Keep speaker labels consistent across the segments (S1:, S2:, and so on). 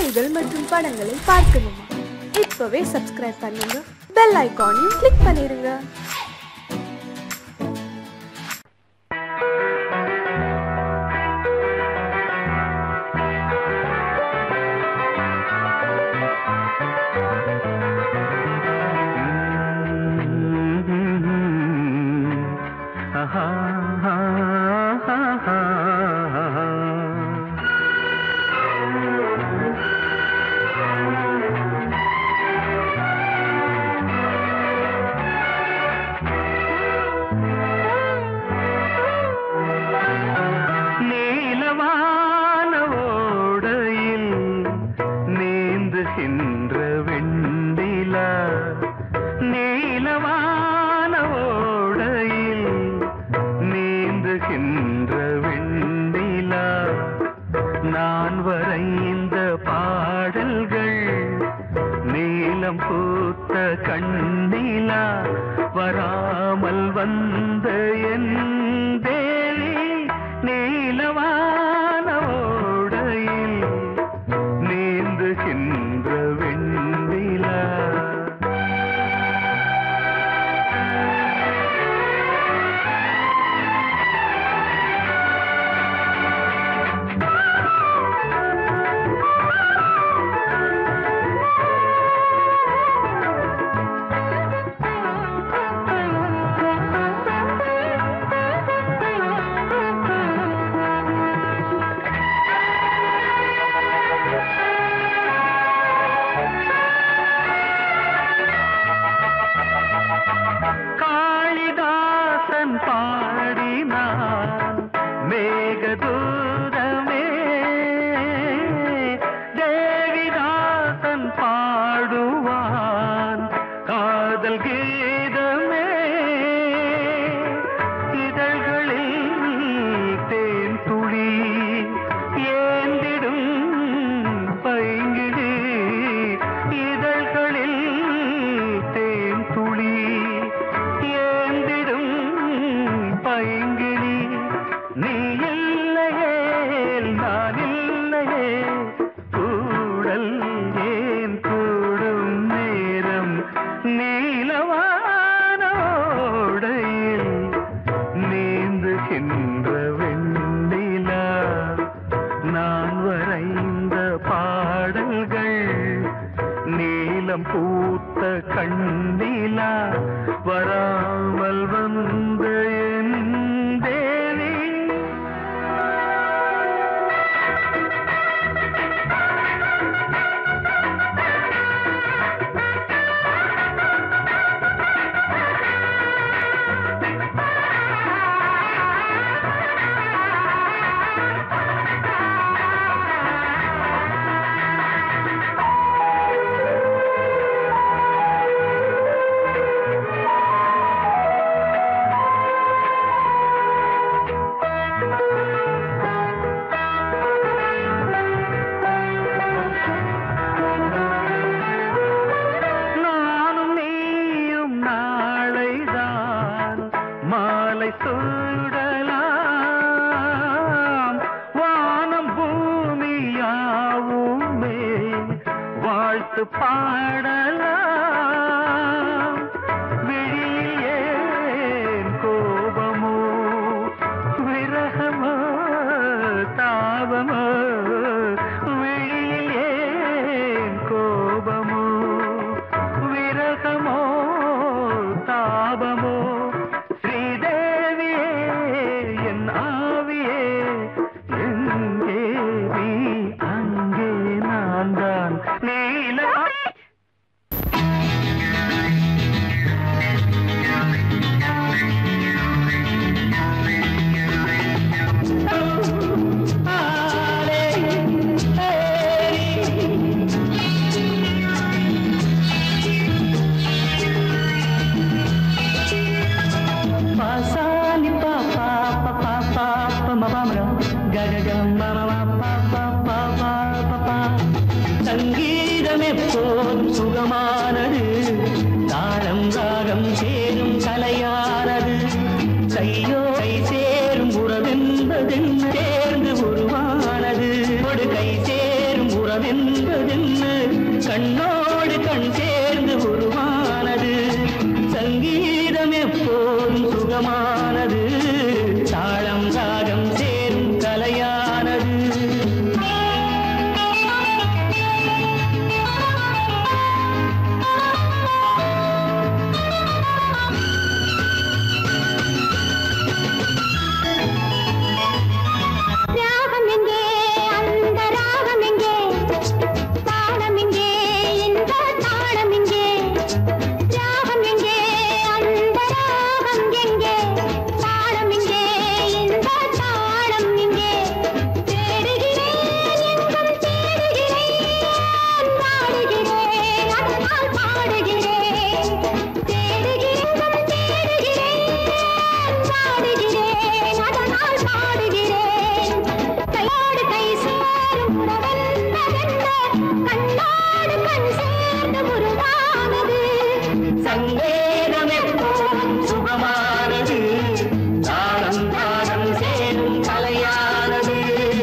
S1: செய்திகள் மற்றும் படங்களை பார்க்கணுமா இப்பவே சப்ஸ்கிரைப் பண்ணுங்க பெல் ஐகானையும் கிளிக் பண்ணிருங்க
S2: நீலவான ஓடையில் நீந்துகின்ற வெண்டிலா நீலவான ஓடையில் நீந்துகின்ற வெண்டிலா நான் வரைந்த பாடல்கள் நீலம் பூத்த கண்ணிலா வராமல் வந்த என் தேவி நீலவான ஓடையில் நீந்துகின்ற வெண்ணிலா காளிதாசன் பாடினான் மேகதூதமே தேவிதாசன் பாடுவான் காதல் கீதமே இதழ்களில் தேன் துளி ஏந்திடும் பைங்கிழி இதழ்களில் தேன் துளி ஏந்திடும் பைங்கிழி நீ இல்லையே நான் இல்லையே கூடல் ஏன் கூடும் நேரம் நீலவானோடையில் நீந்துகின்ற வெண்ணிலா நான் வரைந்த பாடல்கள் நீலம் பூத்த கண்ணிலா வராமல் வந்த என் தேவி நானும் நீயும் நாளைதான் மாலை சூடலாம் வானம் பூமியாவுமே வாழ்த்து பாடலாம் விழியில் ஏன் கோபமோ விரகமோ தாபமோ விழியில் ஏன் கோபமோ விரகமோ தாபமோ ஸ்ரீதேவியே என் ஆவியே எங்கே நீ அங்கே நான் தான் நீல
S3: పాసాని పా పా పా పా పా ప మ ప మ ర గ గ గ మ మ మ ప ప ప ప ప ప சங்கீதம் எப்போதும் சுகமானது தாளம் ராகம் சேரும் கலையானது கையோ கை சேரும் உறவென்பதென்ன சேர்ந்து உருவானது ஒரு கை சேரும் உறவென்பது உறவென்பதென்ன கண்ணோடு கண் சேர்ந்து உருவானது சங்கீதம் எப்போதும் சுகமானது தாளம் ராகம் சேரும் கலையானது
S4: ராகம் எங்கே அந்த ராகம் எங்கே தாளம் எங்கே இந்த தாளம் எங்கே ராகம் எங்கே அந்த ராகம் எங்கே தாளம் எங்கே இந்த தாளம் எங்கே தேடுகிறேன் எங்கும் தேடுகிறேன் பாடுகிறேன் அதனால் பாடுகிறேன் தேடுகிறேன் எங்கும் தேடுகிறேன் பாடுகிறேன் அதனால் பாடுகிறேன் கையோடு கை சேரும் உறவென்பதென்ன கண்ணோடு கண் சேர்ந்து உருவானது
S3: சங்கேதம் எப்போதும் சுகமானது தாளம் தாளம் சேரும் கலையானது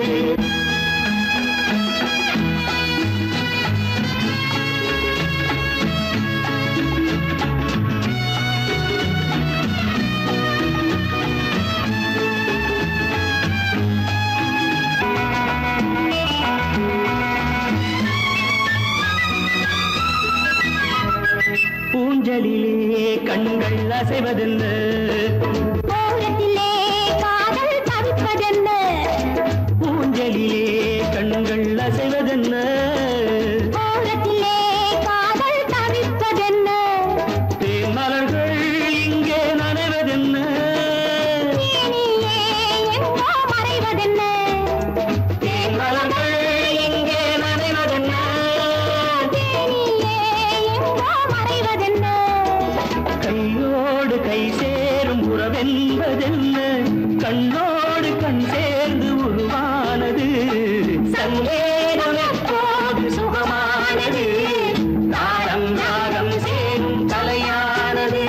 S3: பூஞ்சலிலே கண்கள் அசைவதென்ன
S4: ஓரத்திலே காதல் தவிப்பதென்ன
S3: பூஞ்சலிலே கண்கள் அசைவதென்ன
S4: ஓரத்திலே காதல் தவிப்பதென்ன
S3: தேன் மலர்கள் இங்கே நனைவதென்ன
S4: தேனியே எங்கோ மறைவதென்ன
S3: தேன் மலர்கள் இங்கே நனைவதென்ன
S4: தேனியே எங்கோ மறைவதென்ன
S3: கையோடு கை சேரும் உறவென்பதென்ன கண்ணோடு கண் சேர்ந்து உருவானது சங்கேதம் எப்போது சுகமானது தாளம் ராகம் சேரும் கலையானது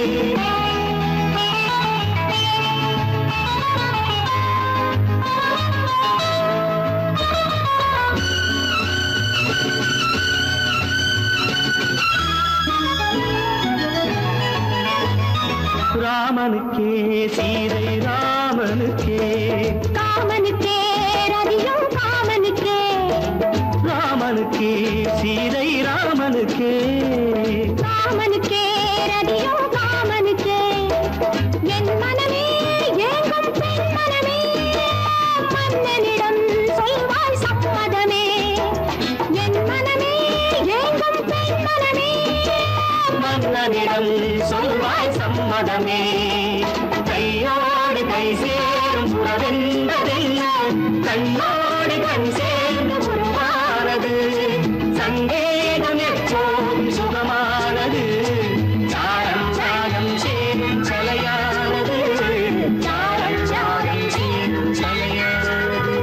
S3: ராமனுக்கே சீதை ராமனுக்கே
S4: காமனுக்கே ரதியும் காமனுக்கே
S3: ராமனுக்கே சீதை ராமனுக்கே
S4: காமனுக்கே ரதியும் காமனுக்கே என் மனமே ஏங்கும் பெண் மனமே மன்னனிடம் சொல்வாய் சம்மதமே என் மனமே ஏங்கும் பெண் மனமே
S3: மன்னனிடம் சொல்வாய் சம்மதமே கையோடு கை சேரும் உறவென்பதென்ன கண்ணோடு கண் சேர்ந்து உருவானது சங்கேதம் எப்போதும் சுகமானது தாளம் ராகம் சேரும் கலையானது தாளம் ராகம் சேரும் கலையானது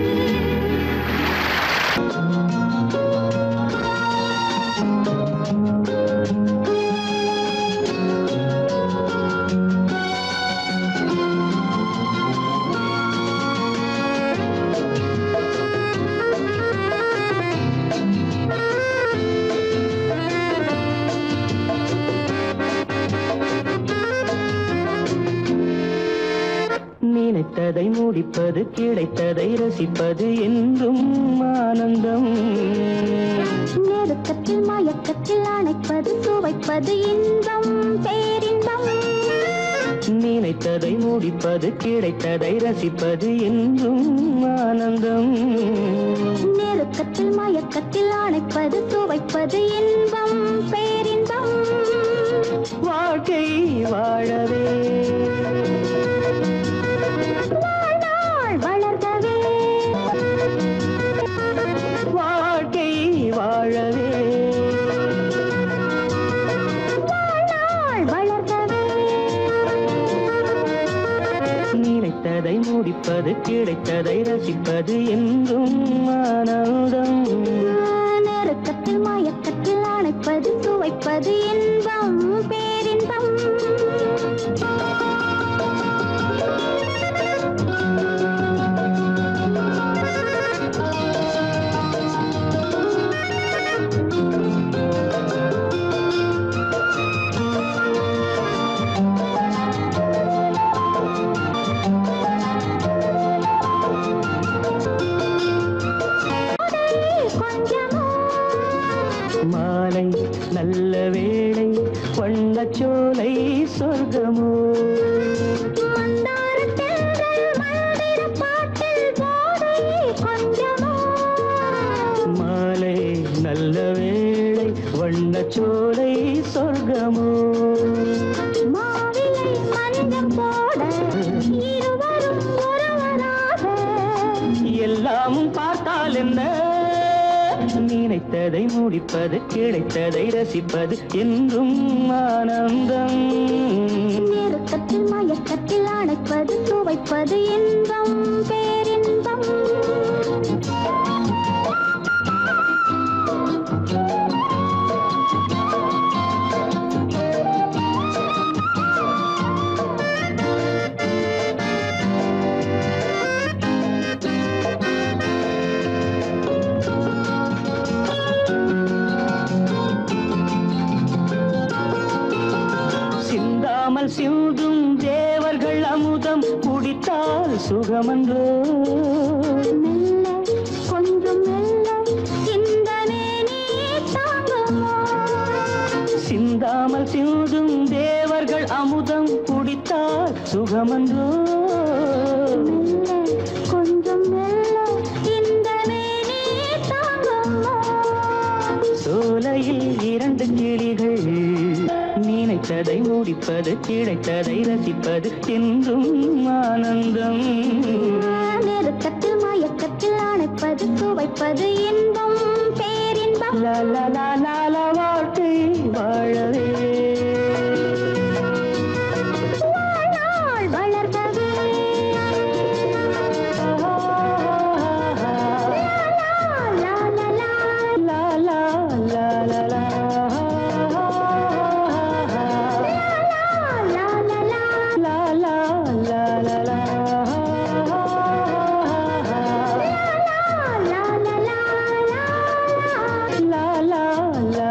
S3: நினைத்ததை முடிப்பது கிடைத்ததை ரசிப்பது என்றும் ஆனந்தம்
S4: நெருக்கத்தில் மயக்கத்தில் அணைப்பது சுவைப்பது இன்பம் பேரின்பம்
S3: நினைத்ததை முடிப்பது கிடைத்ததை ரசிப்பது என்றும் ஆனந்தம்
S4: நெருக்கத்தில் மயக்கத்தில் அணைப்பது சுவைப்பது இன்பம் பேரின்பம்
S3: வாழ்க்கை வாழவே
S4: வாழ்நாள் வளர்கவே
S3: வாழ்க்கை வாழவே
S4: வாழ்நாள் வளர்கவே
S3: நினைத்ததை முடிப்பது கிடைத்ததை ரசிப்பது என்றும் ஆனந்தம்
S4: நெருக்கத்தில் மயக்கத்தில் அணைப்பது சுவைப்பது இன்பம் பேரின்பம்
S3: நல்ல வேளை வண்ணச்சோலை சொர்க்கமோ
S4: மந்தாரத் தென்றல் மல்லிரப் பாட்டில் போதை கொஞ்சமோ
S3: மாலை நல்ல வேளை வண்ணச்சோலை சொர்க்கமோ
S4: மாவிலை மஞ்சம் போட இருவரும் ஒருவராக
S3: எல்லாமும் பார்த்தால் என்ன நினைத்ததை முடிப்பது கிடைத்ததை ரசிப்பது என்றும் ஆனந்தம்
S4: நெருக்கத்தில் மயக்கத்தில் அணைப்பது துவைப்பது இன்பம் பேரின்பம்
S3: சிந்தாமல் சிந்தும் தேவர்கள் அமுதம் குடித்தால் சுகமன்றோ
S4: மெல்ல கொஞ்சம் மெல்ல சிந்தனே நீ தாங்குமோ
S3: சிந்தாமல் சிந்தும் தேவர்கள் அமுதம் குடித்தால் சுகமன்றோ
S4: மெல்ல கொஞ்சம் மெல்ல சிந்தனே நீ தாங்குமோ
S3: சோலையில் இரண்டு கிளிகள் நினைத்ததை முடிப்பது கிடைத்ததை ரசிப்பது என்றும் ஆனந்தம்
S4: நெருக்கத்தில் மயக்கத்தில் அணைப்பது துவைப்பது இன்பம் பேரின்பம்
S3: லா லா லா லா லா வாழ்க்கை வாழவே
S4: வாழ்நாள் வளர்கவே லா, லா, லா,
S3: லா லா லா லா லா
S4: லா, லா, லா.
S3: லா லா லா லா லா
S4: லா, லா, லா, லா, லா.
S3: லா லா லா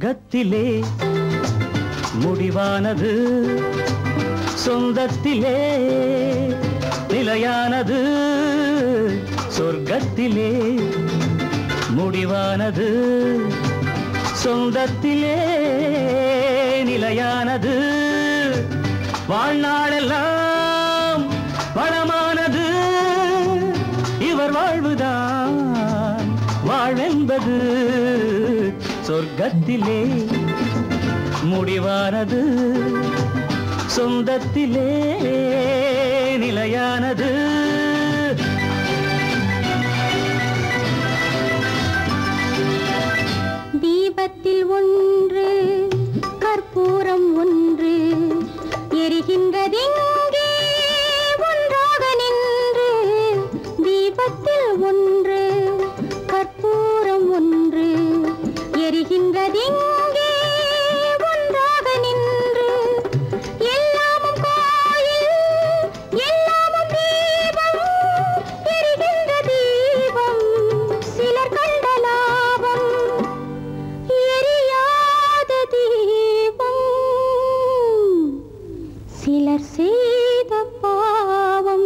S3: சொர்க்கத்திலே முடிவானது சொந்தத்திலே நிலையானது சொர்க்கத்திலே முடிவானது சொந்தத்திலே நிலையானது வாழ்நாளெல்லாம் வளமானது இவர் வாழ்வுதான் வாழ்வென்பது சொர்க்கத்திலே முடிவானது சொந்தத்திலே நிலையானது
S4: தீபத்தில் ஒன்று கற்பூரம் ஒன்று எரிகின்றதெங்கே ஒன்றாக நின்று தீபத்தில் ஒன்று கற்பூரம் ஒன்று எரிகின்றதெங்கே ஒன்றாக நின்று எல்லாமும் கோயில் எல்லாமும் தீபம் எரிகின்ற தீபம் சிலர் கண்ட லாபம் எரியாத தீபம் சிலர் செய்த பாவம்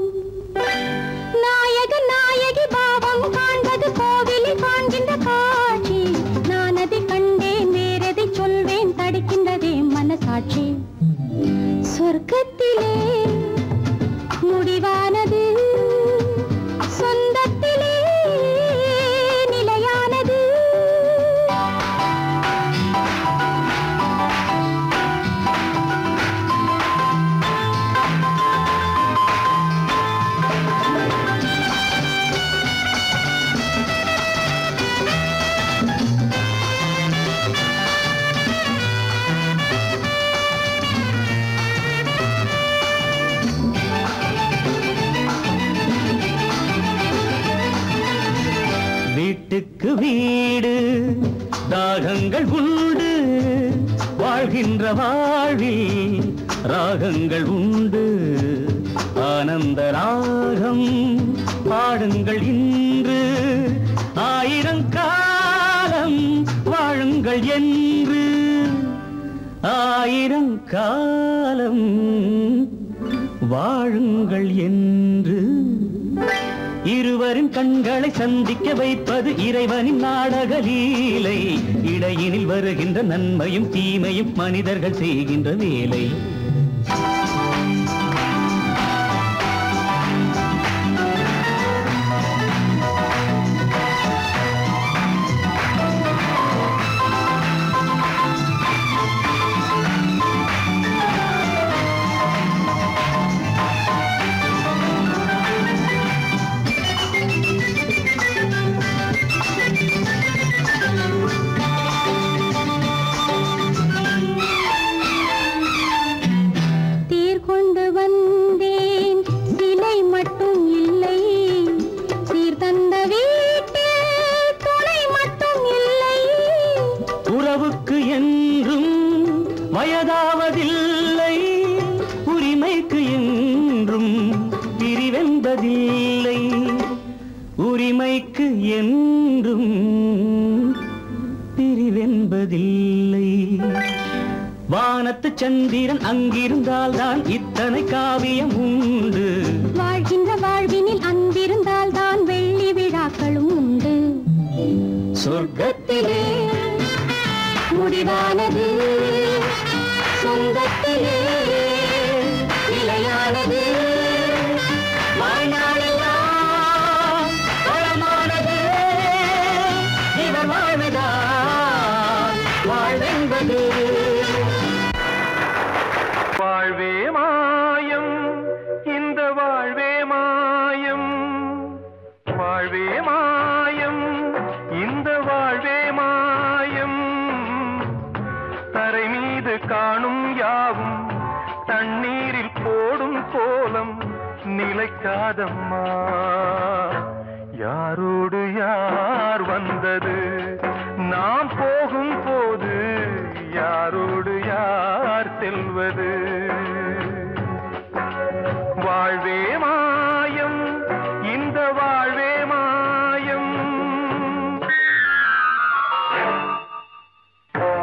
S4: நாயக நாயகி பாவம் காண்பது கோவிலில் காண்கின்ற காட்சி நான் அதை கண்டேன் வேறதை சொல்வேன் தடுக்கின்றதே மனசாட்சி சொர்க்கத்திலே முடிவானது சொந்தத்திலே நிலையானது
S3: வீட்டுக்கு வீடு தாகங்கள் உண்டு வாழ்கின்ற வாழ்வில் ராகங்கள் உண்டு ஆனந்த ராகம் பாடுங்கள் இன்று ஆயிரம் காலம் வாழுங்கள் என்று ஆயிரம் காலம் வாழுங்கள் என்று இருவரின் கண்களை சந்திக்க வைப்பது இறைவனின் நாடக லீலை இடையினில் வருகின்ற நன்மையும் தீமையும் மனிதர்கள் செய்கின்ற வேலை
S4: தேர் கொண்டு வந்தேன் சிலை மட்டும் இல்லை சீர் தந்த வீட்டில் துணை மட்டும் இல்லை
S3: உறவுக்கு என்றும் வயதாவதில்லை உரிமைக்கு என்றும் பிரிவென்பதில்லை உரிமைக்கு என்றும் பிரிவென்பதில்லை வானத்து சந்திரன் அங்கிருந்தால் தான் இத்தனை காவியம் உண்டு
S4: வாழ்கின்ற வாழ்வினில் அன்பிருந்தால் தான் வெள்ளி விழாக்களும் உண்டு
S3: சொர்க்கத்திலே
S4: முடிவானது சொந்தத்திலே நிலையானது
S3: வாழ்நாளெல்லாம் வளமானது இவர் வாழ்வதால் வாழ்வென்பது
S2: வாழ்வே மாயம் இந்த வாழ்வே மாயம் வாழ்வே மாயம் இந்த வாழ்வே மாயம் தரை மீது காணும் யாவும் தண்ணீரில் போடும் கோலம் நிலைக்காதம்மா யாரோடு யார் வந்தது நாம் போகும் போது யாரோடு யார் செல்வது வாழ்வே மாயம் இந்த வாழ்வே மாயம்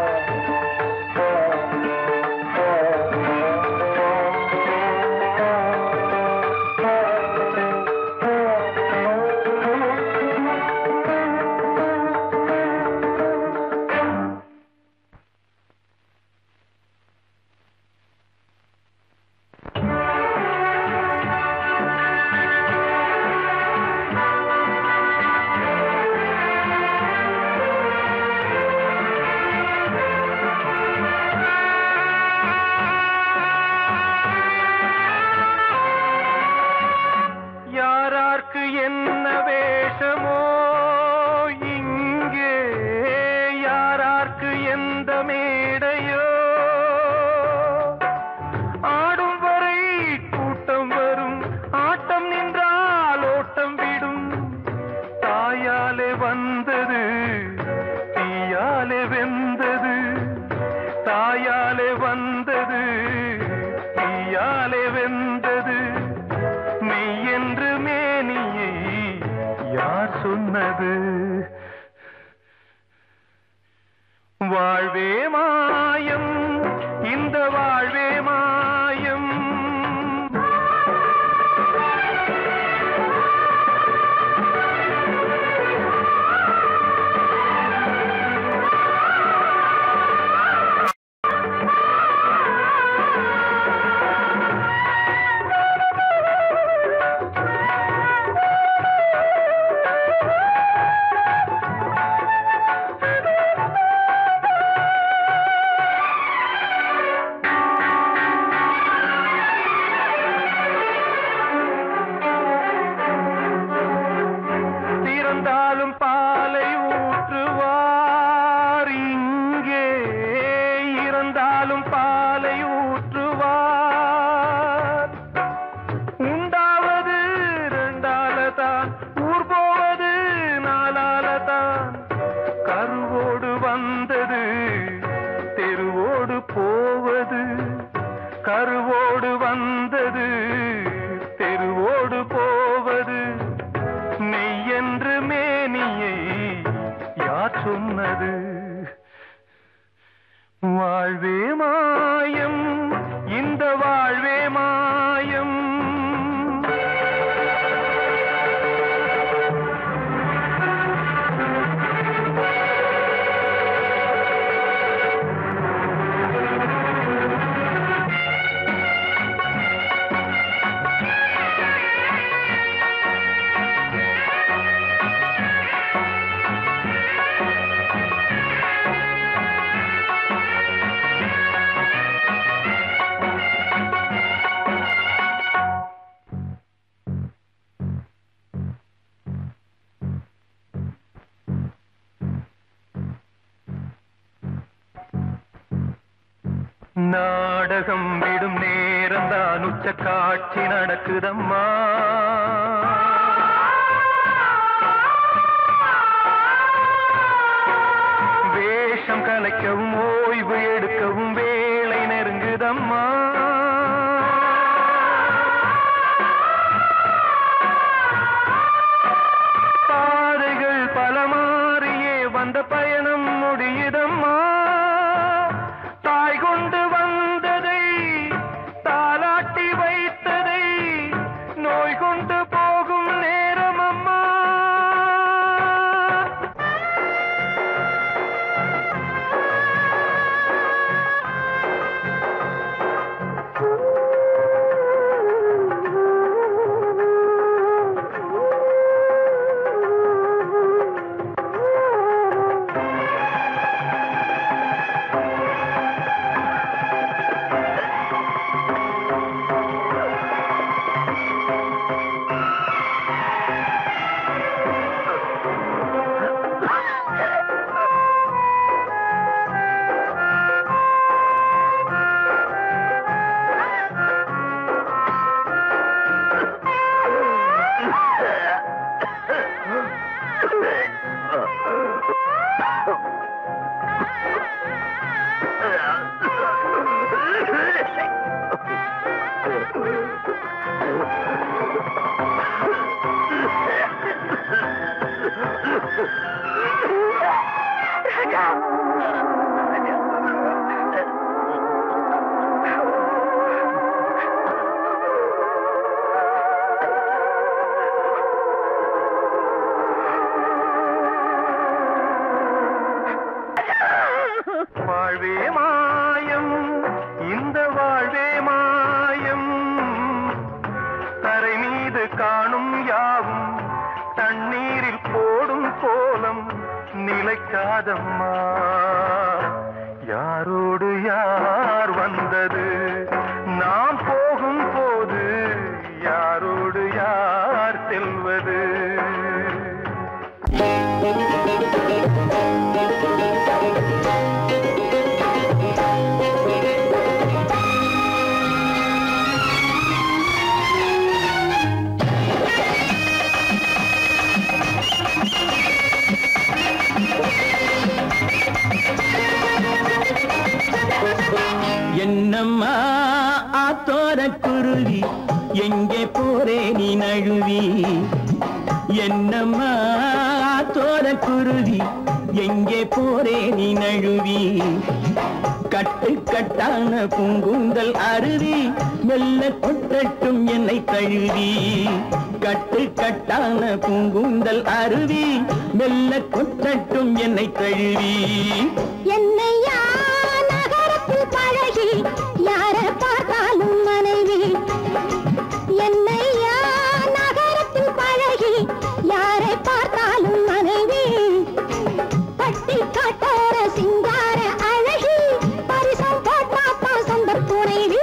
S2: சொன்னது வாழ்வே மாயம் இந்த வாழ்வே மாயம் நாடகம் விடும் நேரம் தான் உச்ச காட்சி நடக்குதம்மா வேஷம் கலைக்கவும் ஓய்வு எடுக்கவும் வேலை நெருங்குதம்மா பாதைகள் பல மாறியே வந்த பயணம் முடியுதம்மா தாய் கொண்டு வந்ததை தாலாட்டி வைத்ததை நோய் கொண்டு போகும் நேரம் அம்மா வாழ்வே மாயம் இந்த வாழ்வே மாயம் தரை மீது காணும் யாவும் தண்ணீரில் போடும் கோலம் நிலைக்காதம்மா யாரோடு யார் வந்தது நாம் போகும் போது யாரோடு யார் செல்வது
S3: என்னம்மா ஆத்தோர குருவி எங்கே போரே நீ நழுவி என்னம்மா ஆத்தோர குருவி எங்கே போரே நீ நழுவி கட்டு கட்டான பூங்குந்தல் அருவி மெல்ல கொட்டட்டும் என்னை தழுவி கட்டு கட்டான பூங்குந்தல் அருவி மெல்ல கொட்டட்டும் என்னை தழுவி
S4: என்னையா நகரத்தில் பழகி யார பார்த்தாலும் மனைவி என்னையா நகரத்தில் பழகி யாரை பார்த்தாலும் மனைவி பட்டி காட்டார சிங்கார அழகி பரிசம் போட்டாத்தா சொந்த துணைவி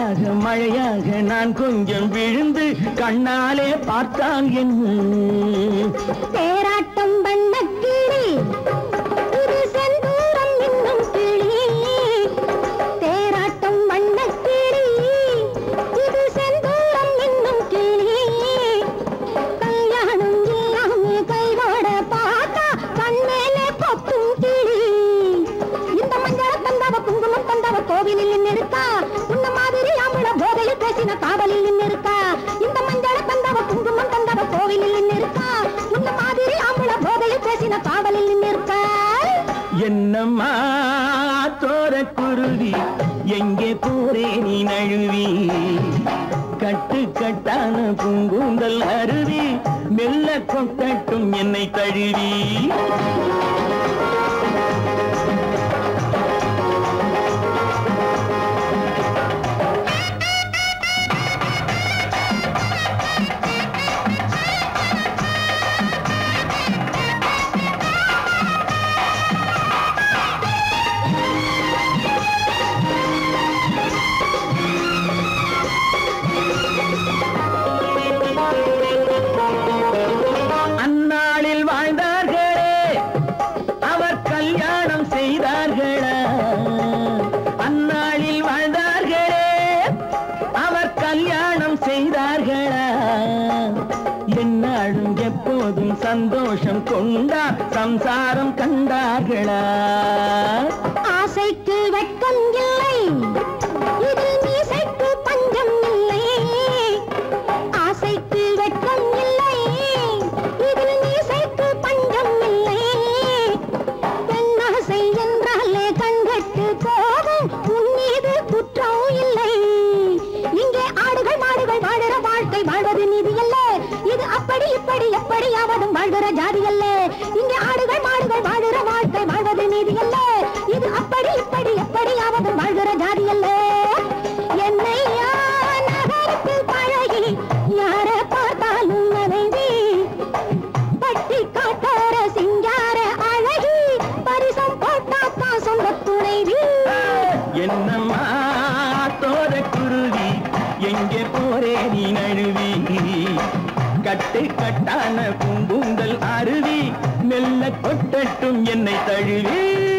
S3: மழையாக மழையாக நான் கொஞ்சம் விழுந்து கண்ணாலே பார்த்தால் என்ன
S4: தேராட்டம் வண்ண கிளி இது செந்தூரம் இன்னும் கிளி தேராட்டம் வண்ண கிளி இது செந்தூரம் இன்னும் கிளி கல்யாணம் இல்லாம கைவோட பார்த்தா கண்மேலே கொத்தும் கிளி இந்த மஞ்சள தந்தவ குங்குமம் தந்தவ கோவிலில் நின்னு இருக்கா உன்ன மாதிரி ஆம்பள போதையில் பேசின காவலில் நின்னு இருக்கா இந்த மஞ்சள தந்தவ குங்குமம் தந்தவ கோவிலில் நின்னு இருக்கா உன்ன மாதிரி ஆம்பள போதையில் பேசின காவலில் நின்னு இருக்கா
S3: என்னம்மா தோர குருவி எங்கே போரே நீ நழுவி கட்டு கட்டான பூங்கூந்தல் அருவி மெல்ல கொட்டட்டும் என்னை தழுவி அந்நாளில் வாழ்ந்தார்களே அவர் கல்யாணம் செய்தார்களா அந்நாளில் வாழ்ந்தார்களே அவர் கல்யாணம் செய்தார்களா என்னாலும் எப்போதும் சந்தோஷம் கொண்டார் சம்சாரம் கண்டார்களா
S4: ஆசைக்கு வெட்கம் இல்லை இதில் மீசைக்கு பஞ்சம் இல்லை ஆசைக்கு வெட்கம் இல்லை இதில் மீசைக்கு பஞ்சம் இல்லை பெண்ணாசை என்றாலே கண்கட்டு போகும் உன் மீது குற்றம் இல்லை இங்கே ஆடுகள் மாடுகள் வாழுற வாழ்க்கை வாழ்வது நீதி அல்ல இது அப்படி இப்படி எப்படியாவதும் வாழ்கிற ஜாதி அல்ல இங்கே ஆடுகள் மாடுகள் வாழுற வாழ்க்கை வாழ்வது நீதி அல்ல இது அப்படி இப்படி எப்படியாவதும் வாழ்கிற ஜாதி அல்ல என்னை யார் நகரத்தில் பழகி யார பார்த்தாலும் மனைவி பட்டி காட்டார சிங்கார அழகி பரிசம் போட்டாக்கா சொந்த துணைவி
S3: என்னம்மா தோர குருவி எங்கே போரே நீ நழுவி கட்டு கட்டான பூம்பூந்தல் அருவி மெல்ல கொட்டட்டும் என்னை தழுவி